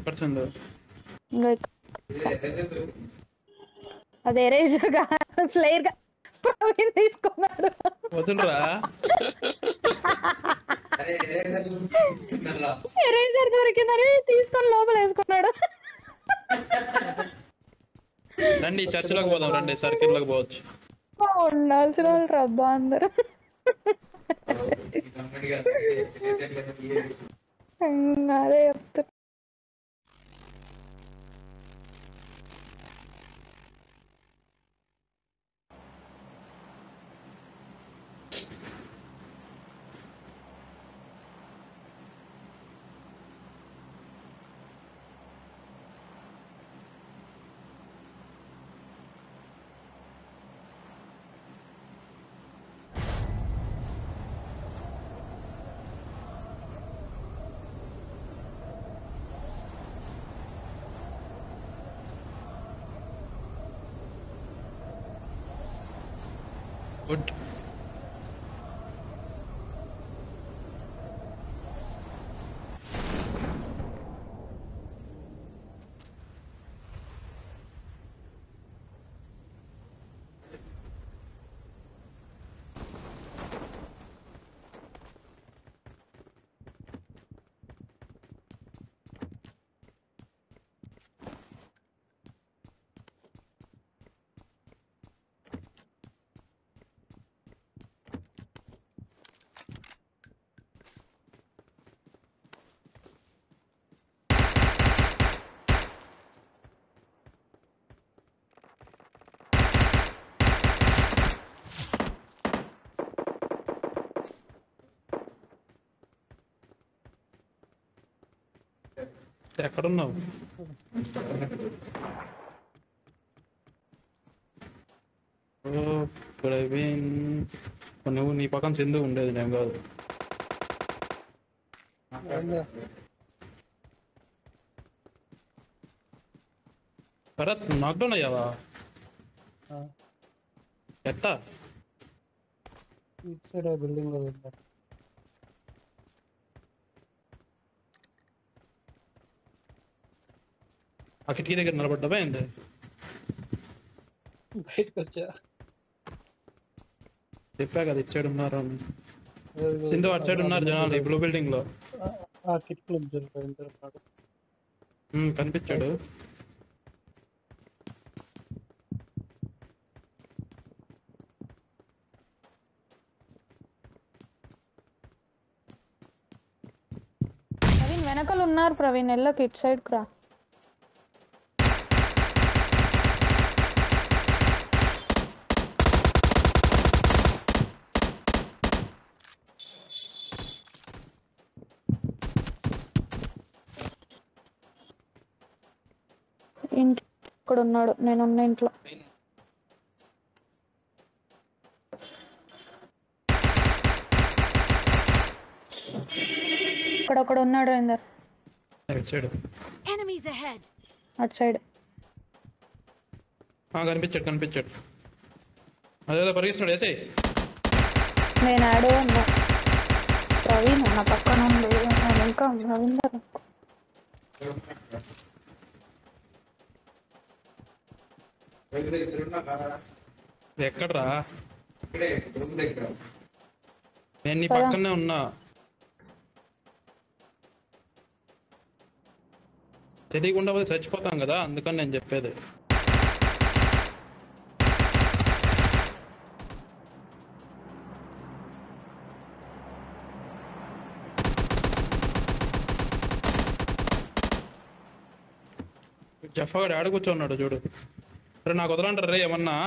ఎక్కడ సింధు ఇంకా ఇక్కడ. అది ఎరేజర్ గా ఫ్లేర్ గా ప్రవీణ్ తీసుకున్నాడు వదులురా ఎరేజర్ దొరికిందని తీసుకొని లోపల వేసుకున్నాడు రండి చర్చిలోకి పోదాం రండి సర్కిల్ లోకి పోవచ్చు ఉండాల్సిన వాళ్ళు రబ్బా అందరు ఉమ్, అదే చెప్తా గుడ్ ఎక్కడున్నావు ఓ ప్రవీణ్ నువ్వు నీ పక్కన సింధు ఉండేది నేను కాదు భరత్ నాక్డౌన్ అయ్యావా ఎట్టా ఇటు సైడ్ బిల్డింగ్ లో వెళ్తా ఆ కిటికీ దగ్గర నిలబడ్డావా ఏంటి బయటకు వచ్చా చెప్పా కదా ఇటు సైడ్ ఉన్నారు అని సింధు అటు సైడ్ ఉన్నారు జనాలు ఈ బ్లూ బిల్డింగ్ లో ఆ- ఆ కిటికీలో ఇద్దరు ఇద్దరు ఉన్నారు. ఉమ్, కనిపించాడు ప్రవీణ్ వెనకాల ఉన్నారు ప్రవీణ్ ఎల్లకి ఇటు సైడ్ రా ఇంటి ఇక్కడ ఉన్నాడు నేను ఉన్న ఇంట్లో ఇక్కడ ఒకడు ఉన్నాడు ఇందర్ ఇటు సైడ్ Enemies ahead! అటు సైడ్ ఆ, కనిపించాడు కనిపించాడు అదేదో పరిగిస్తున్నాడు వేసేయ్ నేను ఆడే ఉన్నా ప్రవీణ్ నా పక్కన ఉంది నేను ఇంకా రవీందర్ ఎక్కడ్రా నేను నీ పద. పక్కనే ఉన్నా తెలియకుండా పోతే చచ్చిపోతాం కదా అందుకని నేను చెప్పేది జఫాగడ్ ఆడ కూర్చోన్నాడు చూడు రే నాకు వదలంటారు రే ఏమన్నా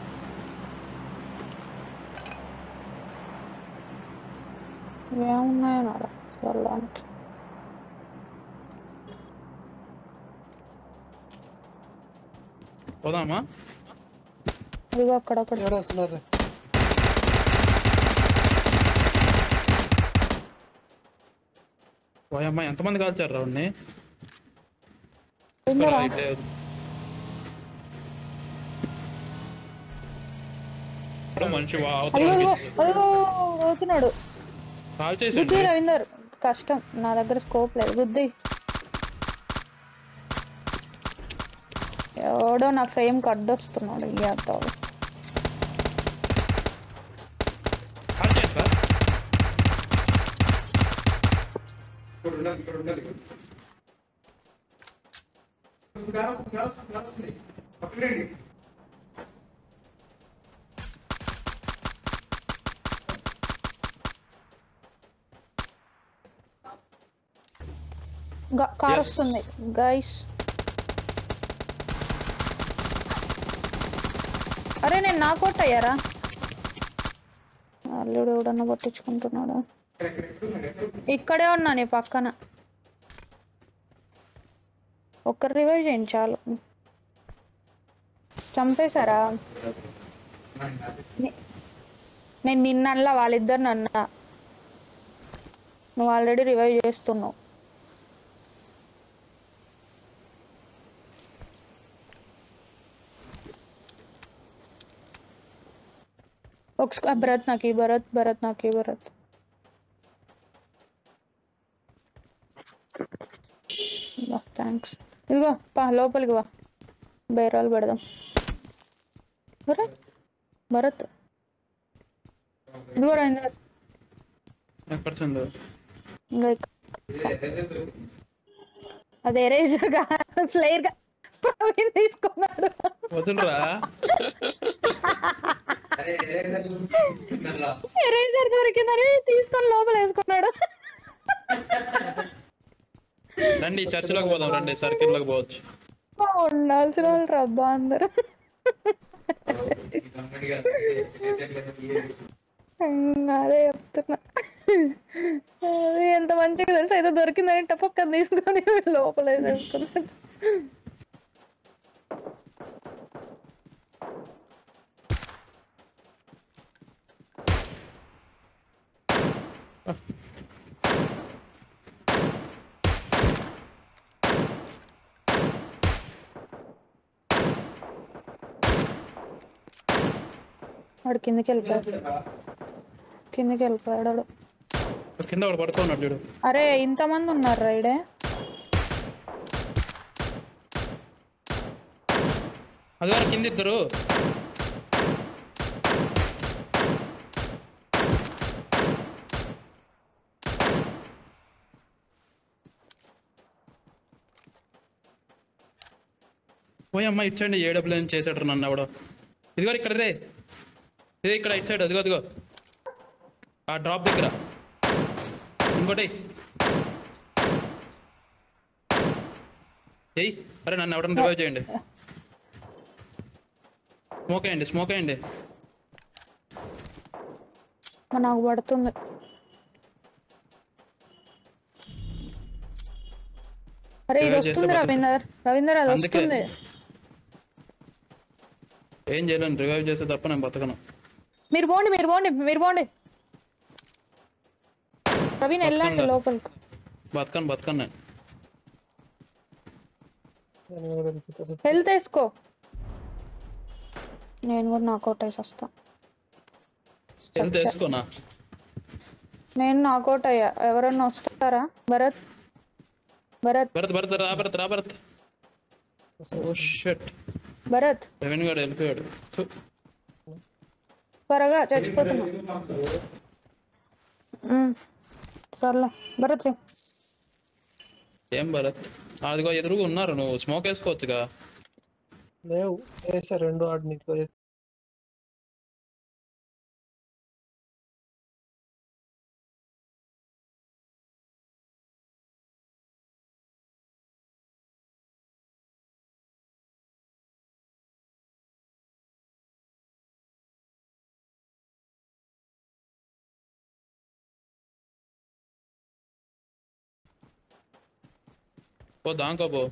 ఏమున్నాయో నారా వెళ్ళడానికి పోదామా ఇదిగో అక్కడక్కడ ఎవరు వస్తున్నారు ఓయమ్మ ఎంతమంది కాల్చారు రౌండ్ని ఉందరా? మనిషి వా- అదిగో అవతల అదిగో అదిగో పోతున్నాడు కాల్ చేసి గుద్ది రవీందర్ కష్టం నా దగ్గర స్కోప్ లేదు గుద్ది ఎవడో నా ఫ్రేమ్ కడ్డొస్తున్నాడు ఇయ్యాతోడు కాల్ చేయట్లా కార్ Yes. వస్తుంది గైస్ అరే నేను నా కోట్ అయ్యారా అల్లుడు ఎవడన్నా పట్టించుకుంటున్నాడు ఇక్కడే ఉన్నా నీ పక్కన ఒక్క రివైవ్ చేయండి చాలు చంపేశారా నే- నేను నిన్నల్లా వాళ్ళిద్దరు నన్నా నువ్వు ఆల్రెడీ రివైవ్ చేస్తున్నావు ఒక భరత్ నాకు ఈ భరత్ భరత్ నాకు ఈ భరత్ థ్యాంక్స్ ఇదిగో పా లోపలికి వా బైరాలు పెడదాం భరత్ భరత్ ఇదిగో రా ఇందులో. ఎక్కడ చందు ఇంకా ఇక్కడ. అది ఎరేజర్ గా ఫ్లేర్ గా ప్రవీణ్ తీసుకున్నాడు వదులురా ఎరేజర్ దొరికిందని తీసుకొని లోపల వేసుకున్నాడు రండి చర్చిలోకి పోదాం రండి సర్కిల్లోకి పోవచ్చు ఉండాల్సిన వాళ్ళు రబ్బా అందరు ఉమ్, అదే చెప్తున్నా అది ఎంత మంచిగా తెలుసు ఏదో దొరికిందని టపక్క తీసుకొని లోపల వేసేసుకున్నాడు వాడు కిందకి వెళ్ళిపోయాడు కిందకి వెళ్ళిపోయాడు వాడు. కింద వాడు పడుకోన్నాడు చూడు అరే ఇంతమంది ఉన్నారు రైడే అది వరకు కింద ఇద్దరు పోయమ్మ ఇచ్చండి ఏడబ్ల్యూ చేసాడు నన్ను ఎవడో ఇదిగో ఇక్కడ రే ఇది ఇక్కడ ఇచ్చాడు అదిగో అదిగో ఆ డ్రాప్ దగ్గర ఇంకోటి ఏయ్ అరే నన్ను ఎవడన్నా రివైవ్ చేయండి స్మోక్ అయ్యండి స్మోక్ అయ్యండి మా నాకు పడుతుంది అరే ఇది Revive చేస్తే వస్తుంది పడుతుంది. రవీందర్ రవీందర్ అది అందుకే. వస్తుంది ఏం చేయలేను రివైవ్ చేస్తే తప్ప నేను బతకను మీరు పోండి మీరు పోండి మీరు పోండి ప్రవీణ్ వెళ్ళండి వస్తుందా? లోపలికి బతకను బతకను నేను నేను కూడా వెళ్ళిపోతా హెల్త్ వేసుకో నేను కూడా నాకు వేసి వస్తా హెల్త్ వేసుకోనా నేను నాకౌట్ అయ్యా ఎవరన్నా వస్తారా భరత్ భరత్ భరత్ భరత్ రా భరత్ రా భరత్ ఓ షట్ భరత్ రెవెన్ గారు వెళ్ళిపోయాడు ఫు. త్వరగా చచ్చిపోతున్నా ఉమ్, సర్లే భరత్ రే ఏం భరత్ అదిగో ఎదురుగా ఉన్నారు నువ్వు స్మోక్ వేసుకోవచ్చుగా లేవు వేసా రెండు ఆడు నీకు పో దాంకో పో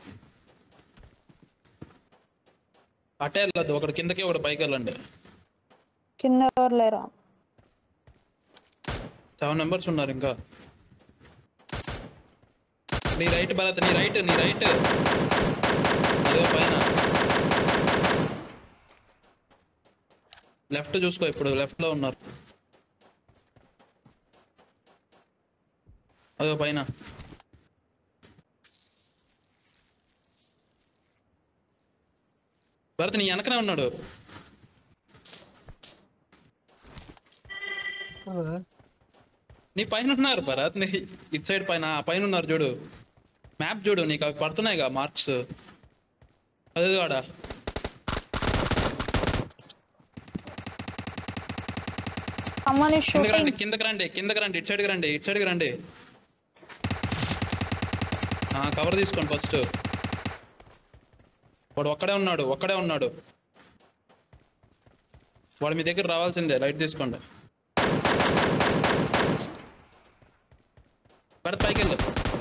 అటే వెళ్ళదు ఒకటి కిందకి ఒకటి పైకి వెళ్ళండి కింద ఎవరు లేరా సెవెన్ మెంబర్స్ ఉన్నారు ఇంకా నీ రైట్ భరత్ నీ రైట్ నీ రైట్ అదే పైన లెఫ్ట్ చూసుకో ఇప్పుడు లెఫ్ట్ లో ఉన్నారు అదో పైన భరత్ నీ వెనకనే ఉన్నాడు అవునా? నీ పైన ఉన్నారు భరత్ నీ ఇటు సైడ్ పైన ఆ పైన ఉన్నారు చూడు మ్యాప్ చూడు నీకు అవి పడుతున్నాయిగా మార్క్స్ అదే ఆడ someone is కిందకి రండి shooting కిందకి రండి కిందకి రండి ఇటు సైడ్కి రండి ఇటు సైడ్కి రండి కవర్ తీసుకోండి ఫస్ట్ వాడు ఒక్కడే ఉన్నాడు ఒక్కడే ఉన్నాడు వాడు మీ దగ్గర రావాల్సిందే లైట్ తీసుకోండి భరత్ పైకి వెళ్ళు